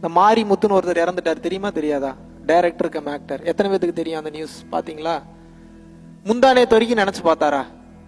இந்த மாரி முத்துன்னு ஒருத்தர் இறந்துட்டார் தெரியுமா தெரியாதா டைரக்டர் கம் ஆக்டர் எத்தனை பேத்துக்கு தெரியும் அந்த நியூஸ் பாத்தீங்களா முந்தானேத்து வரைக்கும் நினைச்சு பார்த்தாரா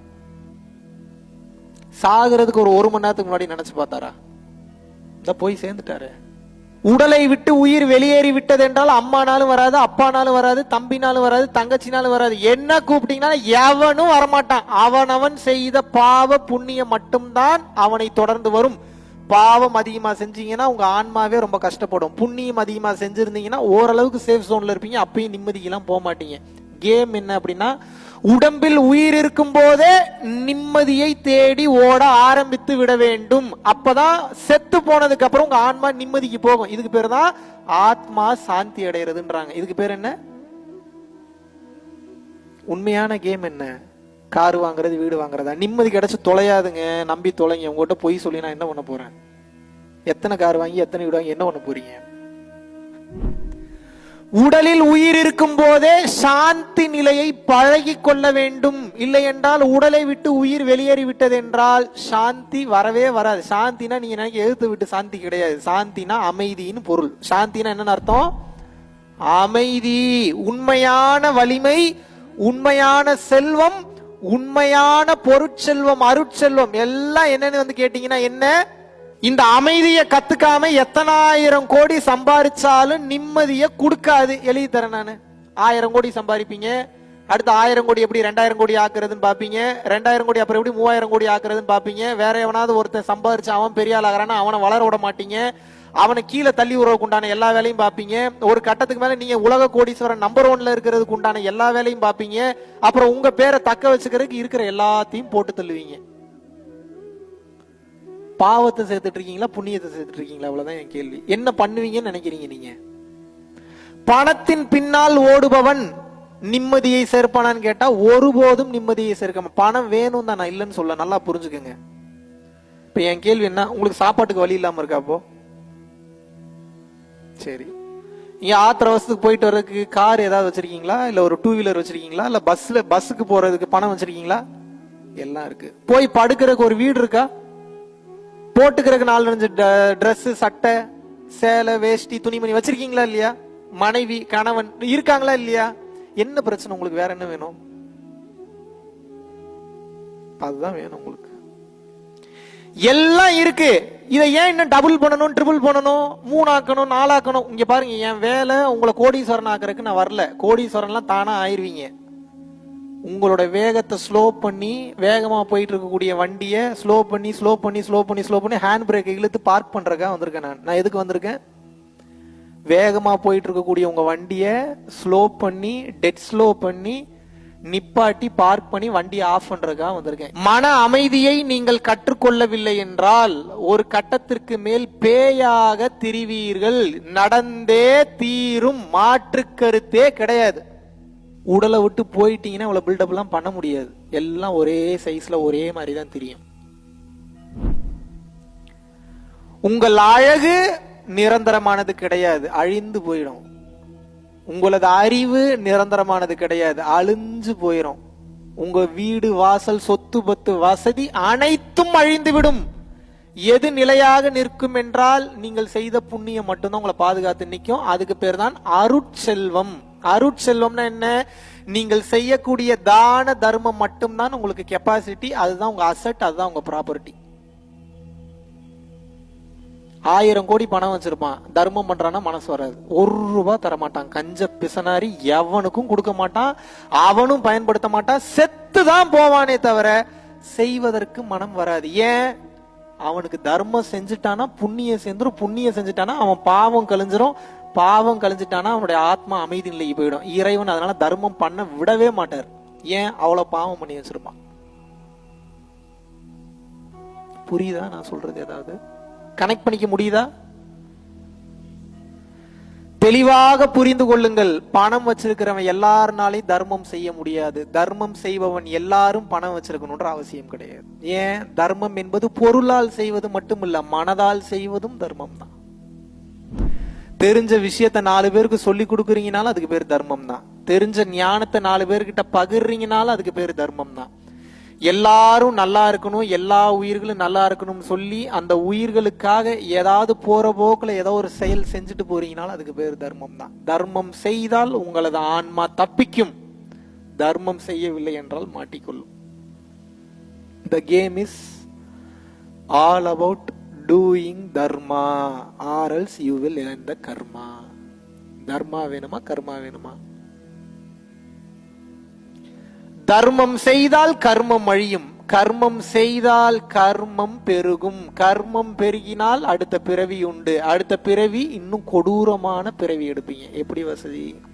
சாகுறதுக்கு ஒரு ஒரு மணி நேரத்துக்கு முன்னாடி நினைச்சு பார்த்தாரா இந்த போய் சேர்ந்துட்டாரு உடலை விட்டு உயிர் வெளியேறி விட்டது என்றால் அம்மானாலும் வராது அப்பானாலும் வராது தம்பினாலும் வராது தங்கச்சினாலும் வராது என்ன கூப்பிட்டீங்கன்னா எவனும் வரமாட்டான் அவனவன் செய்த பாவ புண்ணியம் மட்டும்தான் அவனை தொடர்ந்து வரும் பாவம் அதிகமா செஞ்சீங்கன்னா உங்க ஆன்மாவே ரொம்ப கஷ்டப்படும் புண்ணியம் அதிகமா செஞ்சிருந்தீங்கன்னா ஓரளவுக்கு சேஃப் ஜோன்ல இருப்பீங்க அப்பயும் நிம்மதிக்கெல்லாம் போக மாட்டீங்க கேம் என்ன அப்படின்னா உடம்பில் உயிர் இருக்கும் போதே நிம்மதியை தேடி ஓட ஆரம்பித்து விட வேண்டும் அப்பதான் செத்து போனதுக்கு அப்புறம் உங்க ஆன்மா நிம்மதிக்கு போகும் இதுக்கு பேர் தான் ஆத்மா சாந்தி அடைகிறதுன்றாங்க இதுக்கு பேர் என்ன உண்மையான கேம் என்ன கார் வாங்குறது வீடு வாங்குறதா நிம்மதி கிடைச்சு தொலையாதுங்க நம்பி தொலைங்க உங்ககிட்ட பொய் சொல்லி நான் என்ன பண்ண போறேன் எத்தனை கார் வாங்கி எத்தனை வீடு வாங்கி என்ன பண்ண போறீங்க உடலில் உயிர் இருக்கும் போதே சாந்தி நிலையை பழகி கொள்ள வேண்டும் இல்லை என்றால் உடலை விட்டு உயிர் வெளியேறி விட்டது என்றால் சாந்தி வரவே வராது சாந்தினா நீங்க நினைக்க எழுத்து விட்டு சாந்தி கிடையாது சாந்தினா அமைதின்னு பொருள் சாந்தினா என்னன்னு அர்த்தம் அமைதி உண்மையான வலிமை உண்மையான செல்வம் உண்மையான பொருட்செல்வம் அருட்செல்வம் எல்லாம் என்னன்னு வந்து கேட்டீங்கன்னா என்ன இந்த அமைதியை கத்துக்காம எத்தனாயிரம் கோடி சம்பாரிச்சாலும் நிம்மதியை கொடுக்காது எழுதி தரேன் நானு ஆயிரம் கோடி சம்பாதிப்பீங்க அடுத்து ஆயிரம் கோடி எப்படி ரெண்டாயிரம் கோடி ஆக்குறதுன்னு பாப்பீங்க ரெண்டாயிரம் கோடி அப்புறம் எப்படி மூவாயிரம் கோடி ஆக்குறதுன்னு பாப்பீங்க வேற எவனாவது ஒருத்தன் சம்பாரிச்சு அவன் பெரிய ஆள் ஆகிறானா அவனை வளர விட மாட்டீங்க அவனை கீழே தள்ளி உறவுக்கு உண்டான எல்லா வேலையும் பாப்பீங்க ஒரு கட்டத்துக்கு மேல நீங்க உலக கோடீஸ்வரன் நம்பர் ஒன்ல இருக்கிறதுக்கு உண்டான எல்லா வேலையும் பாப்பீங்க அப்புறம் உங்க பேரை தக்க வச்சுக்கிறதுக்கு இருக்கிற எல்லாத்தையும் போட்டு தள்ளுவீங்க பாவத்தை சேர்த்துட்டு இருக்கீங்களா புண்ணியத்தை சேர்த்துட்டு இருக்கீங்களா அவ்வளவுதான் என் கேள்வி என்ன பண்ணுவீங்கன்னு நினைக்கிறீங்க நீங்க பணத்தின் பின்னால் ஓடுபவன் நிம்மதியை சேர்ப்பானான்னு கேட்டா ஒருபோதும் நிம்மதியை சேர்க்க மாட்டான். பணம் வேணும் தான் நான் இல்லைன்னு சொல்ல நல்லா புரிஞ்சுக்கங்க இப்ப என் கேள்வி என்ன உங்களுக்கு சாப்பாட்டுக்கு வழி இல்லாம இருக்கா அப்போ சரி இங்க ஆத்திர அவசத்துக்கு போயிட்டு வர்றதுக்கு கார் ஏதாவது வச்சிருக்கீங்களா இல்ல ஒரு டூ வீலர் வச்சிருக்கீங்களா இல்ல பஸ்ல பஸ்ஸுக்கு போறதுக்கு பணம் வச்சிருக்கீங்களா எல்லாம் இருக்கு போய் படுக்கிறதுக்கு ஒரு வீடு இருக்கா போட்டுக்கிறதுக்கு நாலு அஞ்சு ட்ரெஸ் சட்டை சேலை வேஷ்டி துணிமணி வச்சிருக்கீங்களா இல்லையா மனைவி கணவன் இருக்காங்களா இல்லையா என்ன பிரச்சனை உங்களுக்கு வேற என்ன வேணும் அதுதான் வேணும் உங்களுக்கு எல்லாம் இருக்கு இதை ஏன் இன்னும் டபுள் பண்ணணும் ட்ரிபிள் பண்ணணும் மூணாக்கணும் நாலாக்கணும் இங்க பாருங்க என் வேலை உங்களை கோடீஸ்வரன் ஆக்குறதுக்கு நான் வரல கோடீஸ்வரன்லாம் தானா ஆயிருவீங்க உங்களோட வேகத்தை ஸ்லோ பண்ணி வேகமா போயிட்டு இருக்கக்கூடிய வண்டியை ஸ்லோ பண்ணி ஸ்லோ பண்ணி ஸ்லோ பண்ணி ஸ்லோ பண்ணி ஹேண்ட் பிரேக்கை இழுத்து பார்க் பண்றதுக்காக வந்திருக்கேன் நான் நான் எதுக்கு வந்திருக்கேன் வேகமா போயிட்டு இருக்கக்கூடிய உங்க வண்டியை ஸ்லோ பண்ணி டெட் ஸ்லோ பண்ணி நிப்பாட்டி பார்க் பண்ணி வண்டியை ஆஃப் பண்றதுக்காக வந்திருக்கேன் மன அமைதியை நீங்கள் கற்றுக்கொள்ளவில்லை என்றால் ஒரு கட்டத்திற்கு மேல் பேயாக திரிவீர்கள் நடந்தே தீரும் மாற்று கருத்தே கிடையாது உடலை விட்டு போயிட்டீங்கன்னா இவ்வளவு பில்டப் எல்லாம் பண்ண முடியாது எல்லாம் ஒரே சைஸ்ல ஒரே மாதிரி தான் தெரியும் உங்கள் அழகு நிரந்தரமானது கிடையாது அழிந்து போயிடும் உங்களது அறிவு நிரந்தரமானது கிடையாது அழிஞ்சு போயிடும் உங்க வீடு வாசல் சொத்து பத்து வசதி அனைத்தும் அழிந்து விடும் எது நிலையாக நிற்கும் என்றால் நீங்கள் செய்த புண்ணியம் மட்டும்தான் உங்களை பாதுகாத்து நிற்கும் அதுக்கு பேர் தான் அருட்செல்வம் அருட்செல்வம்னா என்ன நீங்கள் செய்யக்கூடிய தான தர்மம் மட்டும்தான் உங்களுக்கு கெப்பாசிட்டி அதுதான் உங்க அசட் அதுதான் உங்க ப்ராப்பர்ட்டி ஆயிரம் கோடி பணம் வச்சிருப்பான் தர்மம் பண்றான்னா மனசு வராது ஒரு ரூபாய் தர மாட்டான் கஞ்ச பிசனாரி எவனுக்கும் கொடுக்க மாட்டான் அவனும் பயன்படுத்த மாட்டான் செத்து தான் போவானே தவிர செய்வதற்கு மனம் வராது ஏன் அவனுக்கு தர்மம் செஞ்சுட்டானா புண்ணியம் செஞ்சிரும் புண்ணியம் செஞ்சுட்டானா அவன் பாவம் கழிஞ்சிரும் பாவம் கழிஞ்சிட்டானா அவனுடைய ஆத்மா அமைதி நிலைக்கு போயிடும் இறைவன் அதனால தர்மம் பண்ண விடவே மாட்டார் ஏன் அவ்வளவு பாவம் பண்ணி வச்சிருப்பான் புரியுதா நான் சொல்றது ஏதாவது கனெக்ட் பண்ணிக்க முடியுதா தெளிவாக புரிந்து கொள்ளுங்கள் பணம் வச்சிருக்கிறவன் எல்லாருனாலையும் தர்மம் செய்ய முடியாது தர்மம் செய்பவன் எல்லாரும் பணம் வச்சிருக்கணும்ன்ற அவசியம் கிடையாது ஏன் தர்மம் என்பது பொருளால் செய்வது மட்டுமில்ல மனதால் செய்வதும் தர்மம் தான் தெரிஞ்ச விஷயத்த நாலு பேருக்கு சொல்லி கொடுக்குறீங்கனாலும் அதுக்கு பேர் தர்மம் தான் தெரிஞ்ச ஞானத்தை நாலு பேர்கிட்ட பகிர்றீங்கனாலும் அதுக்கு பேர் தர்மம் தான் எல்லாரும் நல்லா இருக்கணும் எல்லா உயிர்களும் நல்லா இருக்கணும்னு சொல்லி அந்த உயிர்களுக்காக ஏதாவது போற போக்குல ஏதோ ஒரு செயல் செஞ்சுட்டு போறீங்கனாலும் அதுக்கு பேர் தர்மம் தான் தர்மம் செய்தால் உங்களது ஆன்மா தப்பிக்கும் தர்மம் செய்யவில்லை என்றால் மாட்டிக்கொள்ளும் the game is all about doing dharma or else you will earn the karma dharma வேணுமா கர்மா வேணுமா தர்மம் செய்தால் கர்மம் அழியும் கர்மம் செய்தால் கர்மம் பெருகும் கர்மம் பெருகினால் அடுத்த பிறவி உண்டு அடுத்த பிறவி இன்னும் கொடூரமான பிறவி எடுப்பீங்க எப்படி வசதி